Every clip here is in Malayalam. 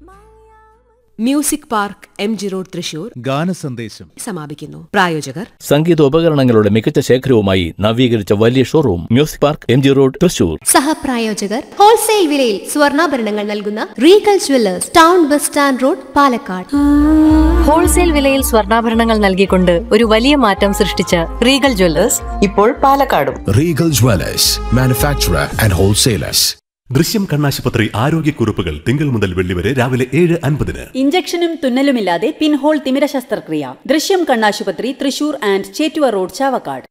Music park M G road Thrissur ഗാനസന്ദേശം സമാപിക്കുന്നു പ്രായോജകർ സംഗീതോപകരണങ്ങളുടെ മികച്ച ശേഖരവുമായി നവീകരിച്ച വലിയ showroom music park M G road Thrissur സഹപ്രായോജകർ ഹോൾസെയിൽ വിലയിൽ സ്വർണ്ണാഭരണങ്ങൾ നൽകുന്ന regal jewellers town bus stand road Palakkad wholesale വിലയിൽ സ്വർണ്ണാഭരണങ്ങൾ നൽകിക്കൊണ്ട് ഒരു വലിയ മാറ്റം സൃഷ്ടിച്ച റീഗൽ ജ്വല്ലേഴ്സ് ഇപ്പോൾ പാലക്കാടും Regal Dwellers, manufacturer and wholesalers. ദൃശ്യം കണ്ണാശുപത്രി ആരോഗ്യക്കുറിപ്പുകൾ തിങ്കൾ മുതൽ വെള്ളി വരെ രാവിലെ ഏഴ് അൻപതിന് ഇഞ്ചക്ഷനും തുന്നലുമില്ലാതെ പിൻഹോൾ തിമിര ശസ്ത്രക്രിയ ദൃശ്യം കണ്ണാശുപത്രി തൃശൂർ ആൻഡ് ചേറ്റുവ റോഡ് ചാവക്കാട്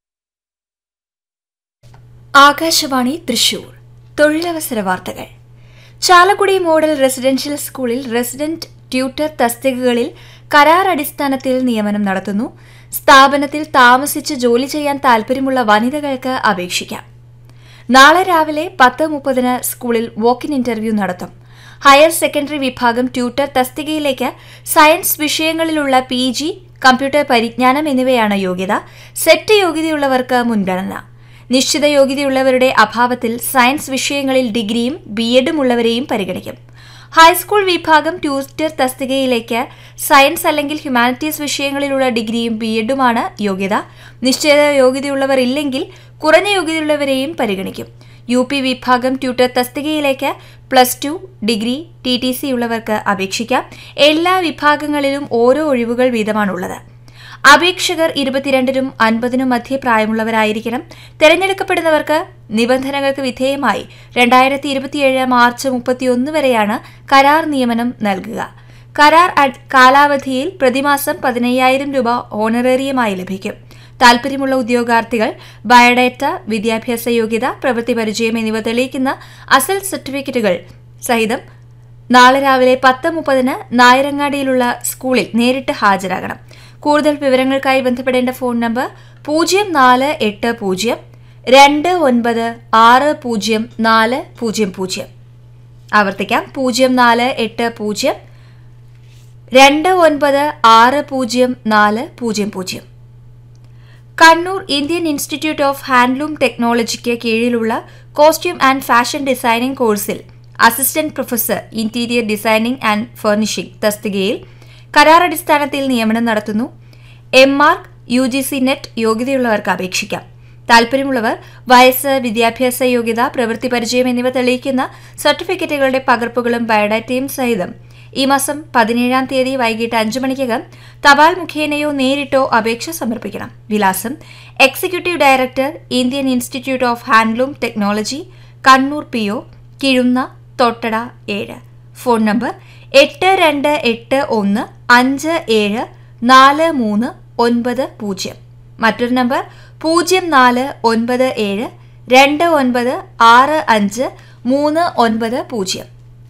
ആകാശവാണി തൃശൂർ തൊഴിലവസര വാർത്തകൾ ചാലക്കുടി മോഡൽ റെസിഡൻഷ്യൽ സ്കൂളിൽ റെസിഡന്റ് ട്യൂട്ടർ തസ്തികകളിൽ കരാർ അടിസ്ഥാനത്തിൽ നിയമനം നടത്തുന്നു സ്ഥാപനത്തിൽ താമസിച്ച് ജോലി ചെയ്യാൻ താൽപ്പര്യമുള്ള വനിതകൾക്ക് അപേക്ഷിക്കാം നാളെ രാവിലെ പത്ത് മുപ്പതിന് സ്കൂളിൽ വോക്കിൻ ഇന്റർവ്യൂ നടത്തും ഹയർ സെക്കൻഡറി വിഭാഗം ട്യൂട്ടർ തസ്തികയിലേക്ക് സയൻസ് വിഷയങ്ങളിലുള്ള പി ജി കമ്പ്യൂട്ടർ പരിജ്ഞാനം എന്നിവയാണ് യോഗ്യത സെറ്റ് യോഗ്യതയുള്ളവർക്ക് മുൻഗണന നിശ്ചിത യോഗ്യതയുള്ളവരുടെ അഭാവത്തിൽ സയൻസ് വിഷയങ്ങളിൽ ഡിഗ്രിയും ബി എഡും ഉള്ളവരെയും പരിഗണിക്കും ഹൈസ്കൂൾ വിഭാഗം ട്യൂറ്റർ തസ്തികയിലേക്ക് സയൻസ് അല്ലെങ്കിൽ ഹ്യൂമാനിറ്റീസ് വിഷയങ്ങളിലുള്ള ഡിഗ്രിയും ബി എഡുമാണ് യോഗ്യത നിശ്ചിത യോഗ്യതയുള്ളവർ ഇല്ലെങ്കിൽ കുറഞ്ഞ യോഗ്യതയുള്ളവരെയും പരിഗണിക്കും യു പി വിഭാഗം ട്യൂട്ടർ തസ്തികയിലേക്ക് plus two degree T T C ഉള്ളവർക്ക് അപേക്ഷിക്കാം എല്ലാ വിഭാഗങ്ങളിലും ഓരോ ഒഴിവുകൾ വീതമാണുള്ളത് അപേക്ഷകർ ഇരുപത്തിരണ്ടിനും അൻപതിനും മധ്യ പ്രായമുള്ളവരായിരിക്കണം തെരഞ്ഞെടുക്കപ്പെടുന്നവർക്ക് നിബന്ധനകൾക്ക് വിധേയമായി രണ്ടായിരത്തി ഇരുപത്തിയേഴ് മാർച്ച് മുപ്പത്തിയൊന്ന് വരെയാണ് കരാർ നിയമനം നൽകുക കരാർ അഡ്- കാലാവധിയിൽ പ്രതിമാസം പതിനയ്യായിരം രൂപ ഓണറേറിയമായി ലഭിക്കും താൽപ്പര്യമുള്ള ഉദ്യോഗാർത്ഥികൾ ബയോഡേറ്റ വിദ്യാഭ്യാസ യോഗ്യത പ്രവൃത്തി പരിചയം എന്നിവ തെളിയിക്കുന്ന അസൽ സർട്ടിഫിക്കറ്റുകൾ സഹിതം നാളെ രാവിലെ പത്ത് മുപ്പതിന് നായരങ്ങാടിയിലുള്ള സ്കൂളിൽ നേരിട്ട് ഹാജരാകണം കൂടുതൽ വിവരങ്ങൾക്കായി ബന്ധപ്പെടേണ്ട ഫോൺ നമ്പർ പൂജ്യം നാല് എട്ട് പൂജ്യം രണ്ട് ഒൻപത് ആറ് പൂജ്യം നാല് പൂജ്യം പൂജ്യം ആവർത്തിക്കാം പൂജ്യം നാല് എട്ട് പൂജ്യം രണ്ട് ഒൻപത് ആറ് പൂജ്യം നാല് പൂജ്യം പൂജ്യം Kannur Indian institute of handloom ടെക്നോളജിക്ക് കീഴിലുള്ള കോസ്റ്റ്യൂം ആൻഡ് ഫാഷൻ ഡിസൈനിംഗ് കോഴ്സിൽ assistant professor interior designing and furnishing തസ്തികയിൽ കരാർ അടിസ്ഥാനത്തിൽ നിയമനം നടത്തുന്നു M mark U G C net യോഗ്യതയുള്ളവർക്ക് അപേക്ഷിക്കാം താൽപ്പര്യമുള്ളവർ വയസ്സ് വിദ്യാഭ്യാസ യോഗ്യത പ്രവൃത്തി പരിചയം എന്നിവ തെളിയിക്കുന്ന സർട്ടിഫിക്കറ്റുകളുടെ പകർപ്പുകളും ബയോഡാറ്റയും സഹിതം ഈ മാസം പതിനേഴാം തീയതി വൈകിട്ട് അഞ്ചു മണിക്കകം തപാൽ മുഖേനയോ നേരിട്ടോ അപേക്ഷ സമർപ്പിക്കണം വിലാസം executive director Indian institute of handloom technology Kannur P O Kizhunna Thottada ഏഴ് ഫോൺ നമ്പർ എട്ട് രണ്ട് എട്ട് ഒന്ന് അഞ്ച് ഏഴ് നാല് മൂന്ന് ഒൻപത് പൂജ്യം മറ്റൊരു നമ്പർ പൂജ്യം നാല് ഒൻപത് ഏഴ് രണ്ട് ഒൻപത് ആറ് അഞ്ച് മൂന്ന് ഒൻപത് പൂജ്യം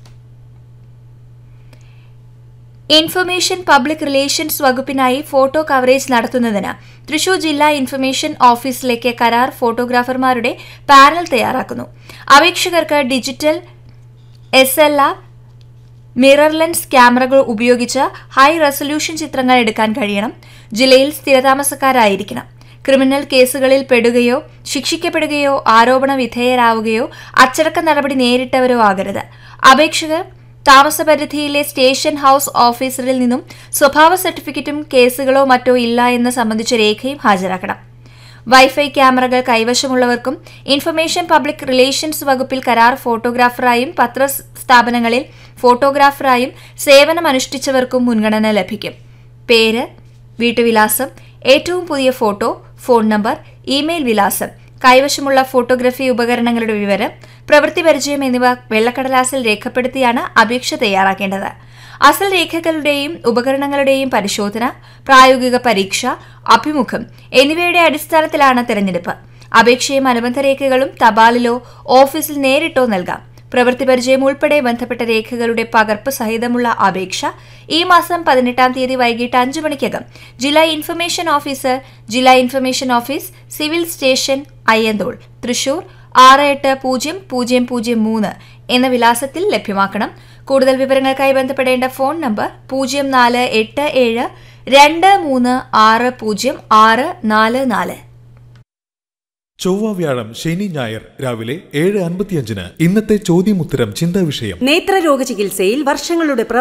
ഇൻഫർമേഷൻ പബ്ലിക് റിലേഷൻസ് വകുപ്പിനായി ഫോട്ടോ കവറേജ് നടത്തുന്നതിന് തൃശൂർ ജില്ലാ ഇൻഫർമേഷൻ ഓഫീസിലേക്ക് കരാർ ഫോട്ടോഗ്രാഫർമാരുടെ പാനൽ തയ്യാറാക്കുന്നു അപേക്ഷകർക്ക് digital S L R mirror lens ക്യാമറകൾ ഉപയോഗിച്ച് ഹൈ റെസൊല്യൂഷൻ ചിത്രങ്ങൾ എടുക്കാൻ കഴിയണം ജില്ലയിൽ സ്ഥിരതാമസക്കാരായിരിക്കണം ക്രിമിനൽ കേസുകളിൽ പെടുകയോ ശിക്ഷിക്കപ്പെടുകയോ ആരോപണ വിധേയരാവുകയോ അച്ചടക്ക നടപടി നേരിട്ടവരോ ആകരുത് അപേക്ഷകർ താമസപരിധിയിലെ സ്റ്റേഷൻ ഹൌസ് ഓഫീസറിൽ നിന്നും സ്വഭാവ സർട്ടിഫിക്കറ്റും കേസുകളോ മറ്റോ ഇല്ല എന്ന് സംബന്ധിച്ച രേഖയും ഹാജരാക്കണം വൈഫൈ ക്യാമറകൾ കൈവശമുള്ളവർക്കും ഇൻഫർമേഷൻ പബ്ലിക് റിലേഷൻസ് വകുപ്പിൽ കരാർ ഫോട്ടോഗ്രാഫറായും പത്ര സ്ഥാപനങ്ങളിൽ ഫോട്ടോഗ്രാഫറായും സേവനമനുഷ്ഠിച്ചവർക്കും മുൻഗണന ലഭിക്കും പേര് വീട്ടുവിലാസം ഏറ്റവും പുതിയ ഫോട്ടോ ഫോൺ നമ്പർ ഇമെയിൽ വിലാസം കൈവശമുള്ള ഫോട്ടോഗ്രഫി ഉപകരണങ്ങളുടെ വിവരം പ്രവൃത്തി പരിചയം എന്നിവ വെള്ളക്കടലാസിൽ രേഖപ്പെടുത്തിയാണ് അപേക്ഷ തയ്യാറാക്കേണ്ടത് അസൽ രേഖകളുടെയും ഉപകരണങ്ങളുടെയും പരിശോധന പ്രായോഗിക പരീക്ഷ അഭിമുഖം എന്നിവയുടെ അടിസ്ഥാനത്തിലാണ് തെരഞ്ഞെടുപ്പ് അപേക്ഷയും അനുബന്ധ രേഖകളും തപാലിലോ ഓഫീസിൽ നേരിട്ടോ നൽകാം പ്രവൃത്തി പരിചയം ഉൾപ്പെടെ ബന്ധപ്പെട്ട രേഖകളുടെ പകർപ്പ് സഹിതമുള്ള അപേക്ഷ ഈ മാസം പതിനെട്ടാം തീയതി വൈകിട്ട് അഞ്ചു മണിക്കകം ജില്ലാ ഇൻഫർമേഷൻ ഓഫീസർ ജില്ലാ information office civil station Ayyanthole Thrissur ആറ് എട്ട് പൂജ്യം പൂജ്യം പൂജ്യം മൂന്ന് എന്ന വിലാസത്തിൽ ലഭ്യമാക്കണം കൂടുതൽ വിവരങ്ങൾക്കായി ബന്ധപ്പെടേണ്ട ഫോൺ നമ്പർ പൂജ്യം നാല് എട്ട് ഏഴ് രണ്ട് മൂന്ന് ആറ് പൂജ്യം ആറ് നാല് നാല് ചൊവ്വ വ്യാഴം ശനി ഞായർ രാവിലെ ഏഴ് അൻപത്തിയഞ്ചിന് ഇന്നത്തെ ചോദ്യമുത്തരം ചിന്താ വിഷയം നേത്രരോഗ ചികിത്സയിൽ വർഷങ്ങളുടെ